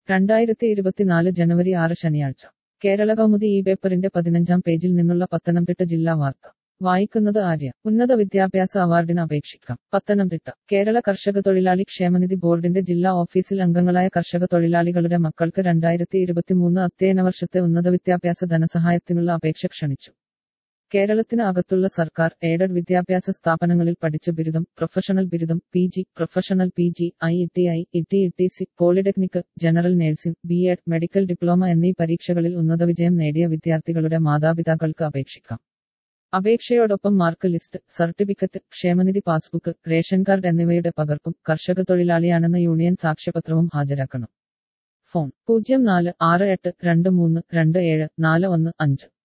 രണ്ടായിരത്തി ഇരുപത്തിനാല് ജനുവരി ആറ് ശനിയാഴ്ച കേരള കൗമുദി ഈ പേപ്പറിന്റെ പതിനഞ്ചാം പേജിൽ നിന്നുള്ള പത്തനംതിട്ട ജില്ലാ വാർത്ത വായിക്കുന്നത് ആര്യ ഉന്നത വിദ്യാഭ്യാസ അവാർഡിന് അപേക്ഷിക്കാം പത്തനംതിട്ട കേരള കർഷക തൊഴിലാളി ക്ഷേമനിധി ബോർഡിന്റെ ജില്ലാ ഓഫീസിൽ അംഗങ്ങളായ കർഷക തൊഴിലാളികളുടെ മക്കൾക്ക് രണ്ടായിരത്തി ഇരുപത്തിമൂന്ന് അധ്യയന വർഷത്തെ ഉന്നത വിദ്യാഭ്യാസ ധനസഹായത്തിനുള്ള അപേക്ഷ ക്ഷണിച്ചു കേരളത്തിന് അകത്തുള്ള സർക്കാർ എയ്ഡഡ് വിദ്യാഭ്യാസ സ്ഥാപനങ്ങളിൽ പഠിച്ച ബിരുദം പ്രൊഫഷണൽ ബിരുദം P G professional P G I T I E T C polytechnic general nursing B Ed medical diploma എന്നീ പരീക്ഷകളിൽ ഉന്നത വിജയം നേടിയ വിദ്യാർത്ഥികളുടെ മാതാപിതാക്കൾക്ക് അപേക്ഷിക്കാം അപേക്ഷയോടൊപ്പം മാർക്ക് ലിസ്റ്റ് സർട്ടിഫിക്കറ്റ് ക്ഷേമനിധി പാസ്ബുക്ക് റേഷൻ കാർഡ് എന്നിവയുടെ പകർപ്പും കർഷക തൊഴിലാളിയാണെന്ന യൂണിയൻ സാക്ഷ്യപത്രവും ഹാജരാക്കണം ഫോൺ പൂജ്യം നാല് ആറ് എട്ട് രണ്ട് മൂന്ന് രണ്ട് ഏഴ് നാല് ഒന്ന് അഞ്ച്